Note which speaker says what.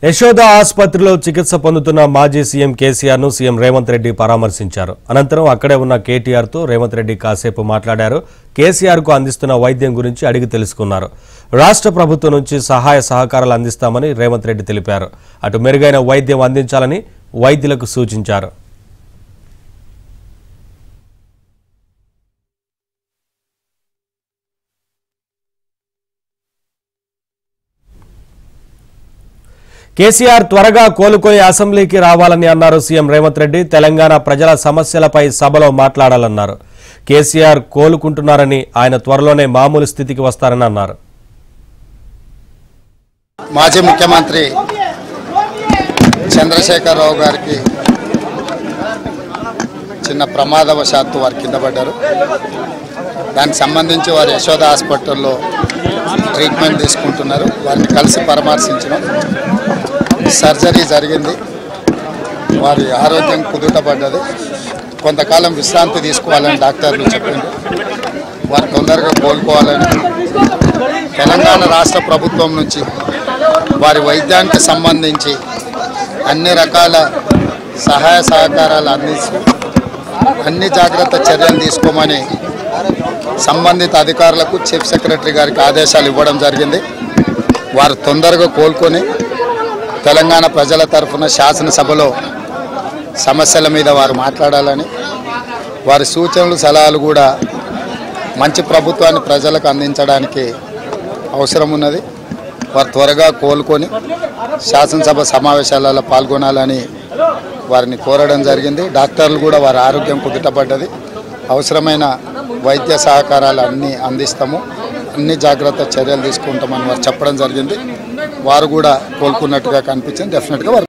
Speaker 1: యశోద ఆసుపత్రిలో చికిత్స పొందుతున్న మాజీ సీఎం కేసీఆర్ ను సీఎం రేవంత్ రెడ్డి పరామర్శించారు అనంతరం అక్కడే ఉన్న కేటీఆర్ తో రేవంత్ రెడ్డి కాసేపు మాట్లాడారు కేసీఆర్ కు అందిస్తున్న వైద్యం గురించి అడిగి తెలుసుకున్నారు రాష్ట్ర ప్రభుత్వం నుంచి సహాయ సహకారాలు అందిస్తామని రేవంత్ రెడ్డి తెలిపారు అటు మెరుగైన వైద్యం అందించాలని వైద్యులకు సూచించారు కేసీఆర్ త్వరగా కోలుకొని అసెంబ్లీకి రావాలని అన్నారు సీఎం రేవంత్ రెడ్డి తెలంగాణ ప్రజల సమస్యలపై సభలో మాట్లాడాలన్నారు కేసీఆర్ కోలుకుంటున్నారని ఆయన త్వరలోనే మామూలు స్థితికి వస్తారని అన్నారు
Speaker 2: మాజీ ముఖ్యమంత్రి చంద్రశేఖరరావు గారికి చిన్న ప్రమాదవశాత్తు వారు కింద పడ్డారు దానికి సంబంధించి వారు యశోద హాస్పిటల్లో ట్రీట్మెంట్ తీసుకుంటున్నారు వారిని కలిసి పరామర్శించడం సర్జరీ జరిగింది వారి ఆరోగ్యం కుదుట పడ్డది కొంతకాలం విశ్రాంతి తీసుకోవాలని డాక్టర్లు చెప్పింది వారు తొందరగా కోలుకోవాలని తెలంగాణ రాష్ట్ర ప్రభుత్వం నుంచి వారి వైద్యానికి సంబంధించి అన్ని రకాల సహాయ సహకారాలు అందిస్తూ అన్ని జాగ్రత్త చర్యలు తీసుకోమని సంబంధిత అధికారులకు చీఫ్ సెక్రటరీ గారికి ఆదేశాలు ఇవ్వడం జరిగింది వారు తొందరగా కోలుకొని తెలంగాణ ప్రజల తరఫున శాసనసభలో సమస్యల మీద వారు మాట్లాడాలని వారి సూచనలు సలహాలు కూడా మంచి ప్రభుత్వాన్ని ప్రజలకు అందించడానికి అవసరం ఉన్నది వారు త్వరగా కోలుకొని శాసనసభ సమావేశాలలో పాల్గొనాలని వారిని కోరడం జరిగింది డాక్టర్లు కూడా వారి ఆరోగ్యం కుదుటపడ్డది అవసరమైన వైద్య సహకారాలు అన్నీ అందిస్తాము అన్ని జాగ్రత్త చర్యలు తీసుకుంటామని వారు చెప్పడం జరిగింది వారు కూడా కోలుకున్నట్టుగా కనిపించింది డెఫినెట్గా వారు